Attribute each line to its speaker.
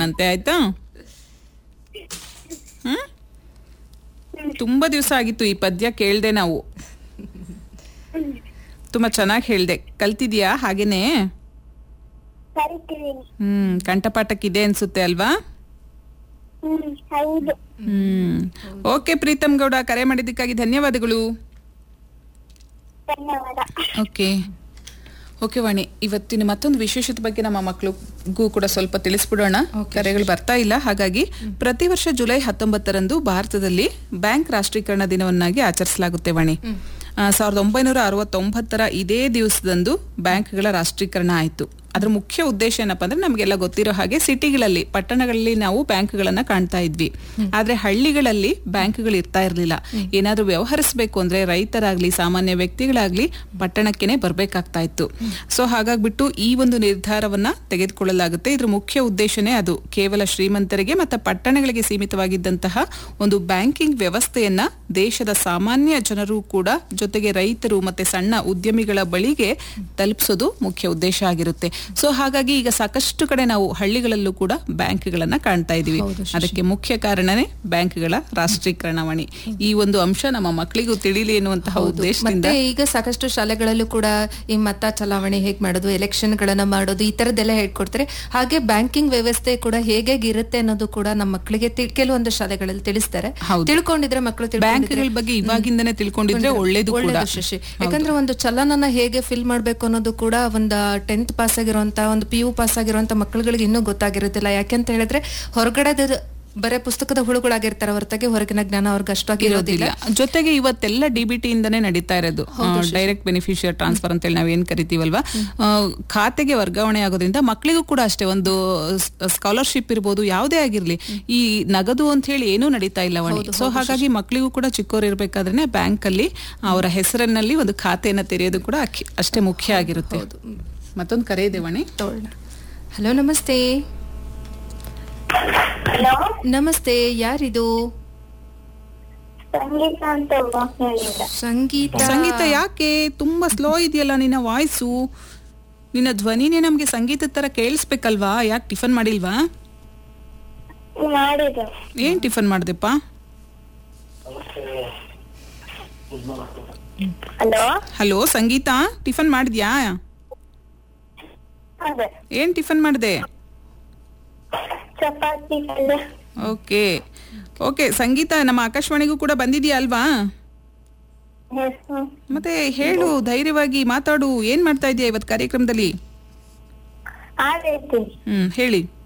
Speaker 1: ಅಂತೆ ಆಯ್ತಾ ಹ್ಮ್ ತುಂಬಾ ದಿವಸ ಆಗಿತ್ತು ಈ ಪದ್ಯ ಕೇಳ್ದೆ ನಾವು ತುಂಬಾ ಚೆನ್ನಾಗಿ ಹೇಳ್ದೆ ಕಲ್ತಿದ್ಯಾ ಹಾಗೇನೆ
Speaker 2: ಕರಿತೀವಿ
Speaker 1: ಹ್ಮ್ ಕಂಠಪಾಠಕ್ಕಿದೆ ಅನ್ಸುತ್ತೆ ಅಲ್ವಾ
Speaker 2: ಹ್ಮ್ ಹೌದು
Speaker 1: ಹ್ಮ್ ಓಕೆ ಪ್ರೀತಮ್ ಗೌಡ ಕರೆ ಮಾಡಿದ್ದಕ್ಕಾಗಿ ಧನ್ಯವಾದಗಳು
Speaker 2: ಧನ್ಯವಾದ
Speaker 1: ಓಕೆ ಓಕೆ ವಾಣಿ ಇವತ್ತಿನ ಮತ್ತೊಂದು ವಿಶೇಷತೆ ಬಗ್ಗೆ ನಮ್ಮ ಮಕ್ಕಳಿಗೂ ಕೂಡ ಸ್ವಲ್ಪ ತಿಳಿಸ್ಬಿಡೋಣ ಕರೆಗಳು ಬರ್ತಾ ಇಲ್ಲ ಹಾಗಾಗಿ ಪ್ರತಿ ವರ್ಷ ಜುಲೈ ಹತ್ತೊಂಬತ್ತರಂದು ಭಾರತದಲ್ಲಿ ಬ್ಯಾಂಕ್ ರಾಷ್ಟ್ರೀಕರಣ ದಿನವನ್ನಾಗಿ ಆಚರಿಸಲಾಗುತ್ತೆ ವಾಣಿ ಆ, ಸಾವಿರದ ಒಂಬೈನೂರ ಅರವತ್ತೊಂಬತ್ತರ ಇದೇ ದಿವಸದಂದು ಬ್ಯಾಂಕ್ಗಳ ರಾಷ್ಟ್ರೀಕರಣ ಆಯಿತು ಅದ್ರ ಮುಖ್ಯ ಉದ್ದೇಶ ಏನಪ್ಪಾ ಅಂದ್ರೆ ನಮಗೆಲ್ಲ ಗೊತ್ತಿರೋ ಹಾಗೆ ಸಿಟಿಗಳಲ್ಲಿ ಪಟ್ಟಣಗಳಲ್ಲಿ ನಾವು ಬ್ಯಾಂಕ್ಗಳನ್ನ ಕಾಣ್ತಾ ಇದ್ವಿ ಆದ್ರೆ ಹಳ್ಳಿಗಳಲ್ಲಿ ಬ್ಯಾಂಕ್ಗಳು ಇರ್ತಾ ಇರ್ಲಿಲ್ಲ ಏನಾದ್ರೂ ವ್ಯವಹರಿಸಬೇಕು ಅಂದ್ರೆ ರೈತರಾಗ್ಲಿ ಸಾಮಾನ್ಯ ವ್ಯಕ್ತಿಗಳಾಗ್ಲಿ ಪಟ್ಟಣಕ್ಕೆನೆ ಬರ್ಬೇಕಾಗ್ತಾ ಇತ್ತು ಸೊ ಹಾಗಾಗ್ಬಿಟ್ಟು ಈ ಒಂದು ನಿರ್ಧಾರವನ್ನ ತೆಗೆದುಕೊಳ್ಳಲಾಗುತ್ತೆ ಇದ್ರ ಮುಖ್ಯ ಉದ್ದೇಶನೇ ಅದು ಕೇವಲ ಶ್ರೀಮಂತರಿಗೆ ಮತ್ತೆ ಪಟ್ಟಣಗಳಿಗೆ ಸೀಮಿತವಾಗಿದ್ದಂತಹ ಒಂದು ಬ್ಯಾಂಕಿಂಗ್ ವ್ಯವಸ್ಥೆಯನ್ನ ದೇಶದ ಸಾಮಾನ್ಯ ಜನರು ಕೂಡ ಜೊತೆಗೆ ರೈತರು ಮತ್ತೆ ಸಣ್ಣ ಉದ್ಯಮಿಗಳ ಬಳಿಗೆ ತಲುಪಿಸೋದು ಮುಖ್ಯ ಉದ್ದೇಶ ಆಗಿರುತ್ತೆ ಸೊ ಹಾಗಾಗಿ ಈಗ ಸಾಕಷ್ಟು ಕಡೆ ನಾವು ಹಳ್ಳಿಗಳಲ್ಲೂ ಕೂಡ ಬ್ಯಾಂಕ್ಗಳನ್ನ ಕಾಣ್ತಾ ಇದೀವಿ ಅದಕ್ಕೆ ಮುಖ್ಯ ಕಾರಣನೇ ಬ್ಯಾಂಕ್ಗಳ ರಾಷ್ಟ್ರೀಕರಣವಣಿ ಈ ಒಂದು ಅಂಶ ನಮ್ಮ ಮಕ್ಕಳಿಗೂ ತಿಳಿಲಿ ಎನ್ನುವಂತಹ ಉದ್ದೇಶದಿಂದ
Speaker 3: ಮತ್ತೆ ಈಗ ಸಾಕಷ್ಟು ಶಾಲೆಗಳಲ್ಲೂ ಕೂಡ ಈ ಮತ ಚಲಾವಣೆ ಹೇಗ್ ಮಾಡೋದು ಎಲೆಕ್ಷನ್ ಗಳನ್ನ ಮಾಡೋದು ಈ ತರದ್ದೆಲ್ಲ ಹೇಳ್ಕೊಡ್ತಾರೆ ಹಾಗೆ ಬ್ಯಾಂಕಿಂಗ್ ವ್ಯವಸ್ಥೆ ಕೂಡ ಹೇಗೆ ಇರುತ್ತೆ ಅನ್ನೋದು ಕೂಡ ನಮ್ಮ ಮಕ್ಕಳಿಗೆ ತಿ- ಕೆಲವೊಂದು ಶಾಲೆಗಳಲ್ಲಿ ತಿಳಿಸ್ತಾರೆ
Speaker 1: ಹೌದು.
Speaker 3: ತಿಳ್ಕೊಂಡಿದ್ರೆ ಮಕ್ಕಳು ತಿಳ್ಕೊಂಡಿದ್ರೆ-
Speaker 1: ಬ್ಯಾಂಕ್ಗಳ ಬಗ್ಗೆ ಇವಾಗಿಂದನೇ ತಿಳ್ಕೊಂಡಿದ್ರೆ ಒಳ್ಳೇದು ಕೂಡ
Speaker 3: ಒಳ್ಳೇದು ಶಶಿ ಯಾಕಂದ್ರೆ ಒಂದು ಚಲನನ ಹೇಗೆ ಫಿಲ್ ಮಾಡ್ಬೇಕು ಅನ್ನೋದು ಕೂಡ ಒಂದು ಟೆಂತ್ ಪಾಸ್ ಆಗಿರುವಂತ ಒಂದು ಪಿ ಯು ಪಾಸ್ ಆಗಿರುವಂತ ಮಕ್ಕಳುಗಳಿಗೆ ಇನ್ನೂ ಗೊತ್ತಾಗಿರುತ್ತಿಲ್ಲ ಯಾಕೆಂತ ಹೇಳಿದ್ರೆ ಹೊರಗಡೆ ಬರೇ ಪುಸ್ತಕದ ಹುಳುಗಳಾಗಿರ್ತಾರೆ ಹೊರತಾಗಿ ಹೊರಗಿನ ಜ್ಞಾನ ಅವ್ರಿಗೆ ಅಷ್ಟಾಗಿ ಇರೋದಿಲ್ಲ
Speaker 1: ಇರೋದಿಲ್ಲ ಜೊತೆಗೆ ಇವತ್ತೆಲ್ಲ ಡಿಬಿಟಿ ಇಂದನೇ ನಡೀತಾ ಇರೋದು ಡೈರೆಕ್ಟ್ ಬೆನಿಫಿಷಿಯರ್ ಟ್ರಾನ್ಸ್ಫರ್ ಅಂತ ಹೇಳಿ ನಾವೇನ್ ಕರಿತೀವಲ್ವಾ ಆ, ಖಾತೆಗೆ ವರ್ಗಾವಣೆ ಆಗೋದ್ರಿಂದ ಮಕ್ಕಳಿಗೂ ಕೂಡ ಅಷ್ಟೇ ಒಂದು ಸ್ಕಾಲರ್ಶಿಪ್ ಇರ್ಬೋದು ಯಾವುದೇ ಆಗಿರ್ಲಿ ಈ ನಗದು ಅಂತ ಹೇಳಿ ಏನೂ ನಡೀತಾ ಇಲ್ಲ ವಣಿ ಸೊ ಹಾಗಾಗಿ ಮಕ್ಕಳಿಗೂ ಕೂಡ ಚಿಕ್ಕವ್ರು ಇರ್ಬೇಕಾದ್ರೆ ಬ್ಯಾಂಕ್ ಅಲ್ಲಿ ಅವರ ಹೆಸರಿನಲ್ಲಿ ಒಂದು ಖಾತೆಯನ್ನ ತೆರೆಯೋದು ಕೂಡ ಅಕ್ಕಿ- ಅಷ್ಟೇ ಮುಖ್ಯ ಆಗಿರುತ್ತೆ ಮತ್ತೊಂದು ಕರೆ ಇದೆ ವಣಿ
Speaker 3: ತಗೊಳ್ಳೋಣ ಹಲೋ ನಮಸ್ತೆ
Speaker 2: ಹಲೋ
Speaker 3: ನಮಸ್ತೆ ಯಾರಿದು
Speaker 2: ಸಂಗೀತ ಅಂತ ಒಬ್ಬ ಹೇಳಿದ
Speaker 3: ಸಂಗೀತ
Speaker 1: ಸಂಗೀತ ಯಾಕೆ ತುಂಬಾ ಸ್ಲೋ ಇದೆಯಲ್ಲ ನಿನ್ನ ವಾಯ್ಸು ನಿನ್ನ ಧ್ವನಿನೇ ನಮ್ಗೆ ಸಂಗೀತದ ತರ ಕೇಳಿಸ್ಬೇಕಲ್ವಾ ಯಾಕೆ ಟಿಫನ್ ಮಾಡಿಲ್ವಾ
Speaker 2: ಮಾಡಿದ್ರು
Speaker 1: ಏನ್ ಟಿಫನ್ ಮಾಡ್ದೆಪ್ಪ
Speaker 2: ಹಲೋ
Speaker 1: ಹಲೋ ಸಂಗೀತ ಟಿಫನ್ ಮಾಡಿದ್ಯಾ
Speaker 2: ಅದೇ
Speaker 1: ಏನ್ ಟಿಫನ್ ಮಾಡ್ದೆ
Speaker 2: ಚಪಾತಿ ಪಲ್ಯ
Speaker 1: ಓಕೆ ಓಕೆ ಸಂಗೀತ ನಮ್ಮ ಆಕಾಶವಾಣಿಗೂ ಕೂಡ ಬಂದಿದ್ಯಾ ಅಲ್ವಾ
Speaker 2: ಹೆಸರು
Speaker 1: ಮತ್ತೆ ಹೇಳು ಧೈರ್ಯವಾಗಿ ಮಾತಾಡು ಏನ್ ಮಾಡ್ತಾ ಇದೀಯ ಇವತ್ ಕಾರ್ಯಕ್ರಮದಲ್ಲಿ
Speaker 2: ಆಡೈತಿ
Speaker 1: ಹ್ಮ್ ಹೇಳಿ